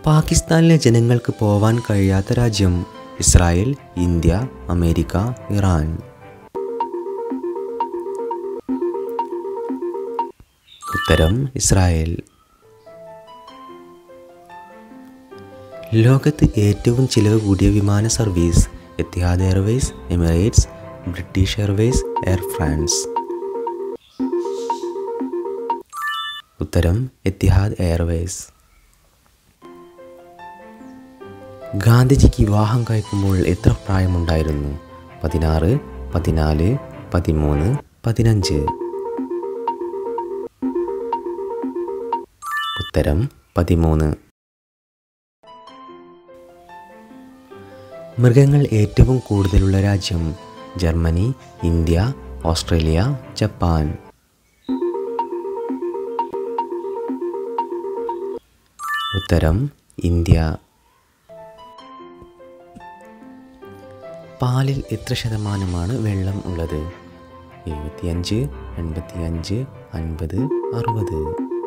പാകിസ്ഥാനിലെ ജനങ്ങൾക്ക് പോവാൻ കഴിയാത്ത രാജ്യം ഇസ്രായേൽ ഇന്ത്യ അമേരിക്ക ഇറാൻ ഉത്തരം ഇസ്രായേൽ ലോകത്ത് ഏറ്റവും ചിലവ് കൂടിയ വിമാന service Etihad Airways Emirates British Airways Air France ഉത്തരം എത്തിഹാദ് എയർവേസ് ഗാന്ധിജിക്ക് വിവാഹം കഴിക്കുമ്പോൾ എത്ര പ്രായമുണ്ടായിരുന്നു പതിനാറ് പതിനാല് പതിമൂന്ന് പതിനഞ്ച് ഉത്തരം പതിമൂന്ന് മൃഗങ്ങൾ ഏറ്റവും കൂടുതലുള്ള രാജ്യം ജർമ്മനി ഇന്ത്യ ഓസ്ട്രേലിയ ജപ്പാൻ ഉത്തരം ഇന്ത്യ പാലിൽ എത്ര ശതമാനമാണ് വെള്ളം ഉള്ളത് എഴുപത്തിയഞ്ച് എൺപത്തിയഞ്ച് അൻപത് അറുപത്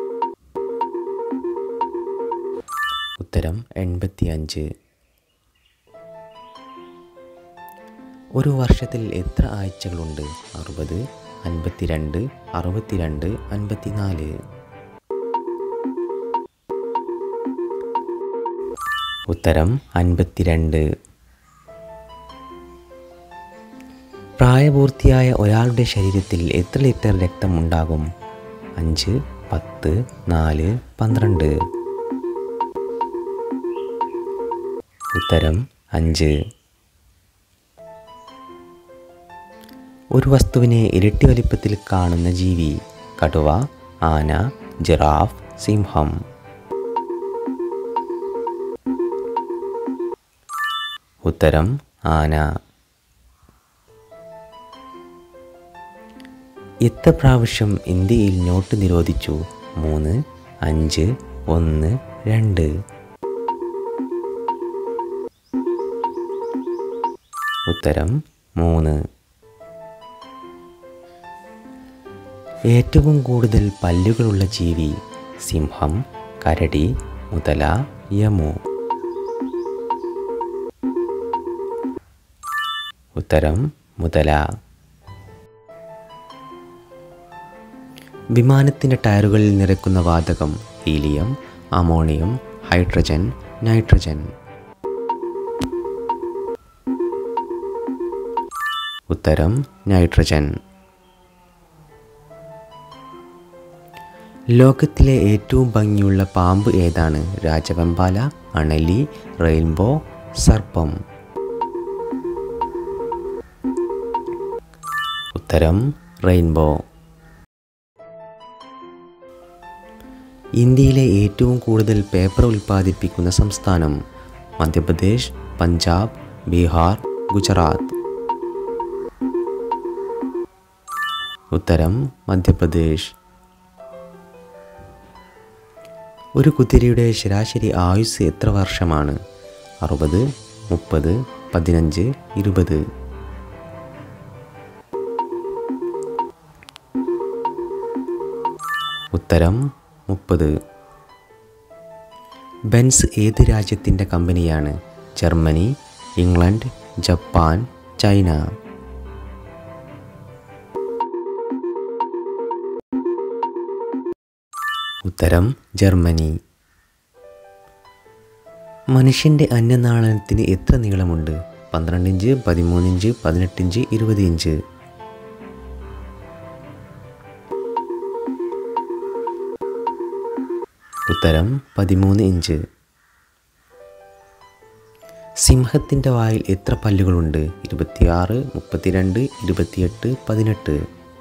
ഉത്തരം എൺപത്തിയഞ്ച് ഒരു വർഷത്തിൽ എത്ര ആഴ്ചകളുണ്ട് അറുപത് അൻപത്തിരണ്ട് അറുപത്തിരണ്ട് അൻപത്തിനാല് ഉത്തരം അൻപത്തിരണ്ട് പ്രായപൂർത്തിയായ ഒരാളുടെ ശരീരത്തിൽ എത്ര ലിറ്റർ രക്തം ഉണ്ടാകും അഞ്ച് പത്ത് നാല് പന്ത്രണ്ട് ഉത്തരം അഞ്ച് ഒരു വസ്തുവിനെ ഇരട്ടി വലിപ്പത്തിൽ കാണുന്ന ജീവി കടുവ ആന ജിറാഫ് സിംഹം ഉത്തരം ആന എത്ര പ്രാവശ്യം ഇന്ത്യയിൽ നോട്ട് നിരോധിച്ചു മൂന്ന് അഞ്ച് ഒന്ന് രണ്ട് ഉത്തരം മൂന്ന് ഏറ്റവും കൂടുതൽ പല്ലുകളുള്ള ജീവി സിംഹം കരടി മുതല യമു ഉത്തരം മുതല വിമാനത്തിൻ്റെ ടയറുകളിൽ നിറയ്ക്കുന്ന വാതകം ഹീലിയം അമോണിയം ഹൈഡ്രജൻ നൈട്രജൻ ഉത്തരം നൈട്രജൻ ലോകത്തിലെ ഏറ്റവും ഭംഗിയുള്ള പാമ്പ് ഏതാണ് രാജവെമ്പാല അണലി റെയിൻബോ സർപ്പം ഉത്തരം റെയിൻബോ ഇന്ത്യയിലെ ഏറ്റവും കൂടുതൽ പേപ്പർ ഉൽപ്പാദിപ്പിക്കുന്ന സംസ്ഥാനം മധ്യപ്രദേശ് പഞ്ചാബ് ബീഹാർ ഗുജറാത്ത് ഉത്തരം മധ്യപ്രദേശ് ഒരു കുതിരയുടെ ശരാശരി ആയുസ് എത്ര വർഷമാണ് അറുപത് മുപ്പത് പതിനഞ്ച് ഇരുപത് ഉത്തരം മുപ്പത് ബെൻസ് ഏത് രാജ്യത്തിൻ്റെ കമ്പനിയാണ് ജർമ്മനി ഇംഗ്ലണ്ട് ജപ്പാൻ ചൈന ഉത്തരം ജർമ്മനി മനുഷ്യൻ്റെ അന്നനാളനത്തിന് എത്ര നീളമുണ്ട് പന്ത്രണ്ട് ഇഞ്ച് പതിമൂന്ന് ഇഞ്ച് പതിനെട്ട് ഇഞ്ച് ഇരുപത് ഇഞ്ച് ഉത്തരം പതിമൂന്ന് ഇഞ്ച് സിംഹത്തിൻ്റെ വായിൽ എത്ര പല്ലുകളുണ്ട് ഇരുപത്തിയാറ് മുപ്പത്തിരണ്ട് ഇരുപത്തിയെട്ട് പതിനെട്ട്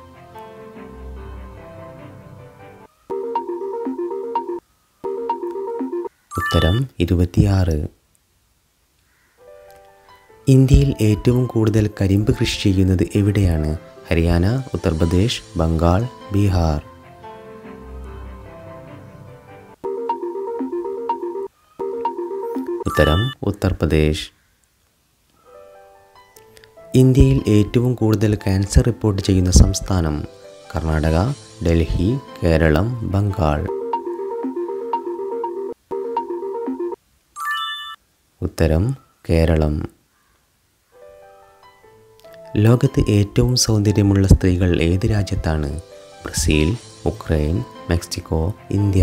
ഉത്തരം ഇരുപത്തിയാറ് ഇന്ത്യയിൽ ഏറ്റവും കൂടുതൽ കരിമ്പ് കൃഷി ചെയ്യുന്നത് എവിടെയാണ് ഹരിയാന ഉത്തർപ്രദേശ് ബംഗാൾ ബീഹാർ ഉത്തരം ഉത്തർപ്രദേശ് ഇന്ത്യയിൽ ഏറ്റവും കൂടുതൽ ക്യാൻസർ റിപ്പോർട്ട് ചെയ്യുന്ന സംസ്ഥാനം കർണാടക ഡൽഹി കേരളം ബംഗാൾ ഉത്തരം കേരളം ലോകത്ത് ഏറ്റവും സൗന്ദര്യമുള്ള സ്ത്രീകൾ ഏത് രാജ്യത്താണ് ബ്രസീൽ ഉക്രൈൻ മെക്സിക്കോ ഇന്ത്യ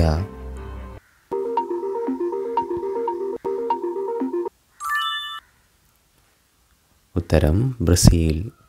ഉത്തരം ബ്രസീൽ